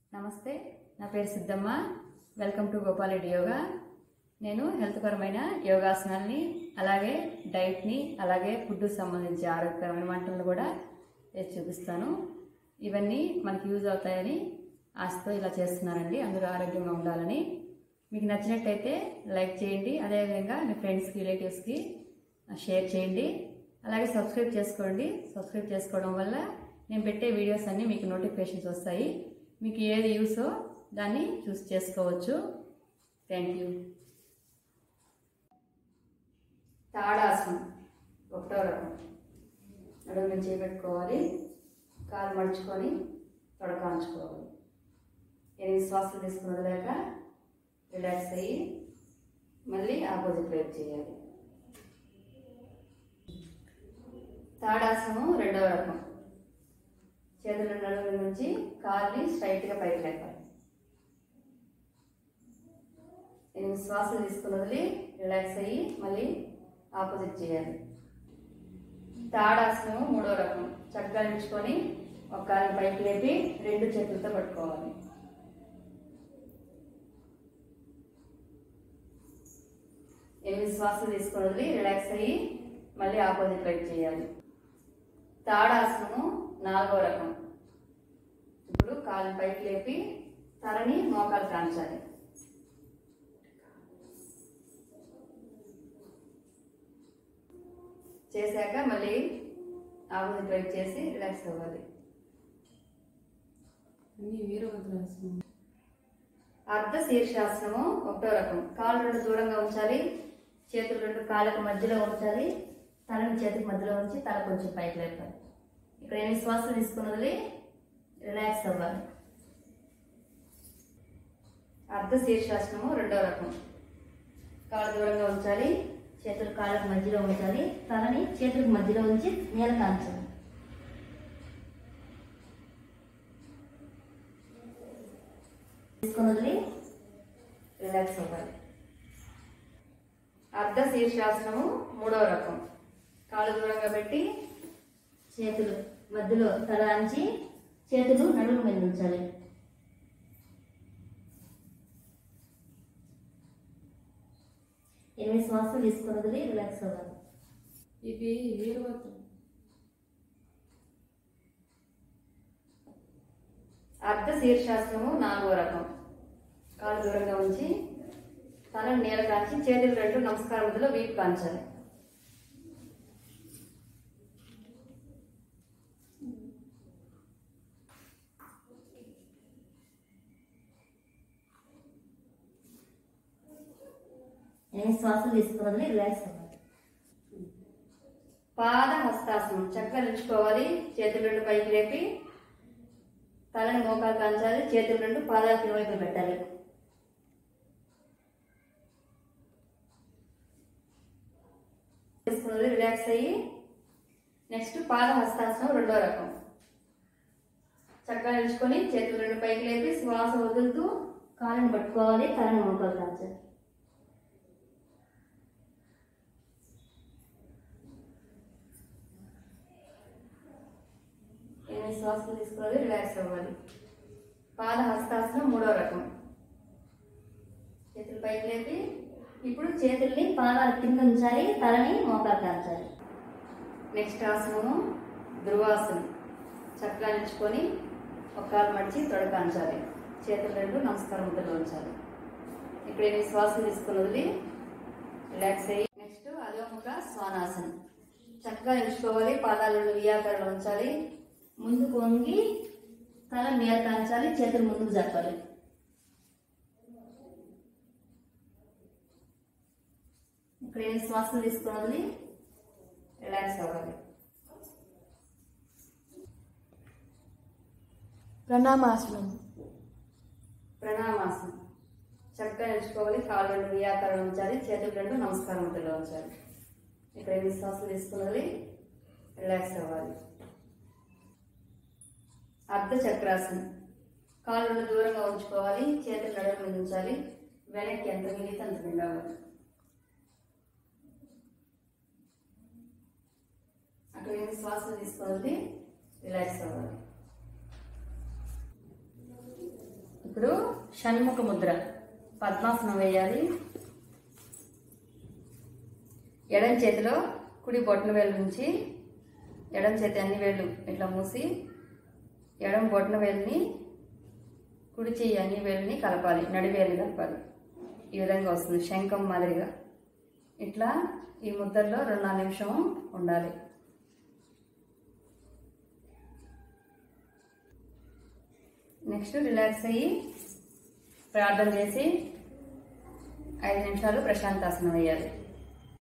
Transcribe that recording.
నమస్తే నా పేరు సిద్ధమ్మ వెల్కమ్ టు గోపాలరెడ్డి యోగా నేను హెల్త్ పరమైన యోగాసనాల్ని అలాగే డైట్ని అలాగే ఫుడ్ సంబంధించి ఆరోగ్యకరమైన వంటలను కూడా చేసి చూపిస్తాను ఇవన్నీ మనకి యూజ్ అవుతాయని ఆశతో ఇలా చేస్తున్నానండి అందరూ ఆరోగ్యంగా ఉండాలని మీకు నచ్చినట్టయితే లైక్ చేయండి అదేవిధంగా మీ ఫ్రెండ్స్కి రిలేటివ్స్కి షేర్ చేయండి అలాగే సబ్స్క్రైబ్ చేసుకోండి సబ్స్క్రైబ్ చేసుకోవడం వల్ల నేను పెట్టే వీడియోస్ అన్నీ మీకు నోటిఫికేషన్స్ వస్తాయి మీకు ఏది యూసో దాన్ని చూస్ చేసుకోవచ్చు థ్యాంక్ యూ తాడాసనం ఒకటో రకం నడుము నుంచి చేపెట్టుకోవాలి కాలు మడుచుకొని తొడకాంచుకోవాలి ఎనిమిది శ్వాసలు తీసుకుని వదిలేక రిలాక్స్ అయ్యి మళ్ళీ ఆపోజిట్ వైపు చేయాలి తాడాసనం రెండవ రకం చేతుల నడుము నుంచి కాల్ని స్ట్రైట్గా పైకి లేపాలి ఎనిమిది శ్వాసలు తీసుకుని వదిలి రిలాక్స్ అయ్యి మళ్ళీ ఆపోజిట్ చేయాలి తాడాసనం మూడో రకం చక్కగా నిల్చుకొని ఒక కాలు పైకి లేపి రెండు చేతులతో పట్టుకోవాలి ఎనిమిది శ్వాసలు తీసుకుని వదిలి రిలాక్స్ అయ్యి మళ్ళీ ఆపోజిట్ వైపు చేయాలి తాడాసనము నాలుగో రకం ఇప్పుడు కాలు పైకి లేపి తలని మోకాలు కాంచాలి చేశాక మళ్ళీ ఆపోజిట్ వైపు చేసి రిలాక్స్ అవ్వాలి అన్ని వీరభద్రాసనం అర్ధ శీర్షాసనము ఒకటో రకం కాళ్ళు రెండు దూరంగా ఉంచాలి చేతులు రెండు కాళ్ళకు మధ్యలో ఉంచాలి తలని చేతికి మధ్యలో ఉంచి తల కొంచెం పైకి లేపాలి ఇక్కడ ఎనిమిది శ్వాసలు తీసుకుని వదిలి రిలాక్స్ అవ్వాలి అర్ధ శీర్షాసనము రెండో రకం కాళ్ళు దూరంగా ఉంచాలి చేతులు కాళ్ళకు మధ్యలో ఉంచాలి తలని చేతులకు మధ్యలో ఉంచి నేల కాంచాలి తీసుకుని వదిలి రిలాక్స్ అవ్వాలి అర్ధ శీర్షాసనము మూడవ రకం కాళ్ళు దూరంగా పెట్టి చేతులు మధ్యలో తల అంచి చేతులు నడుము మీద ఉంచాలి ఎనిమిది శ్వాసలు తీసుకుని వదిలి రిలాక్స్ అవ్వాలి ఇవి వీరభద్రం అర్ధ శీర్షాసనము నాలుగో రకం కాళ్ళు దూరంగా ఉంచి తలను నేల కాంచి చేతులు రెండు నమస్కారం మధ్యలో వీపు కాంచాలి ఎనిమిది శ్వాసలు తీసుకున్నది రిలాక్స్ అవ్వాలి పాద హస్తాసనం చక్కగా నిలుచుకోవాలి చేతులు రెండు పైకి లేపి తలని మోకాలు కాంచాలి చేతులు రెండు పాదాలు కిరువైపు పెట్టాలి తీసుకున్నది రిలాక్స్ అయ్యి నెక్స్ట్ పాద హస్తాసనం రెండో రకం చక్కగా నిలుచుకొని చేతులు రెండు పైకి లేపి శ్వాస వదులుతూ కాళ్ళని పట్టుకోవాలి తలని మోకాలు కాంచాలి ఎనిమిది శ్వాసలు తీసుకోవాలి రిలాక్స్ అవ్వాలి పాద హస్తాసనం మూడో రకం చేతులు పైకి లేపి ఇప్పుడు చేతుల్ని పాదాల కింద ఉంచాలి తలని మోకాలు కాల్చాలి నెక్స్ట్ ఆసనము ధ్రువాసనం చక్కగా నిల్చుకొని ఒక కాలు మడిచి తొడకాంచాలి చేతులు రెండు నమస్కారం ముద్దలో ఉంచాలి ఇక్కడ ఎనిమిది శ్వాసలు తీసుకుని వదిలి రిలాక్స్ అయ్యి నెక్స్ట్ అధోముఖ శ్వానాసనం చక్కగా నిలుచుకోవాలి పాదాలు రెండు వియాకరణ ఉంచాలి ముందుకు వంగి తల నేల కాంచాలి చేతులు ముందుకు జరపాలి ఇక్కడ ఏం శ్వాసలు తీసుకోవాలి రిలాక్స్ అవ్వాలి ప్రణామాసనం ప్రణామాసనం చక్కగా నిలుచుకోవాలి కాళ్ళు రెండు వియాకరణ ఉంచాలి చేతులు రెండు నమస్కారం మధ్యలో ఉంచాలి ఇక్కడ ఎన్ని శ్వాసలు తీసుకోవాలి రిలాక్స్ అవ్వాలి అర్ధ చక్రాసనం కాళ్ళు రెండు దూరంగా ఉంచుకోవాలి చేతులు నడుము మీద ఉంచాలి వెనక్కి ఎంత మిగిలితే అంత మింగాలి అక్కడ ఎన్ని శ్వాసలు తీసుకోవాలి రిలాక్స్ అవ్వాలి ఇప్పుడు షణ్ముఖ ముద్ర పద్మాసనం వేయాలి ఎడం చేతిలో కుడి బొట్టన వేలు నుంచి ఎడం చేతి అన్ని వేళ్ళు ఇట్లా మూసి ఎడం బొట్టన వేలుని కుడి చెయ్యి అన్ని వేలుని కలపాలి నడివేలు కలపాలి ఈ విధంగా వస్తుంది శంఖం మాదిరిగా ఇట్లా ఈ ముద్రలో రెండు నాలుగు నిమిషం ఉండాలి నెక్స్ట్ రిలాక్స్ అయ్యి ప్రార్థన చేసి ఐదు నిమిషాలు ప్రశాంతాసనం వేయాలి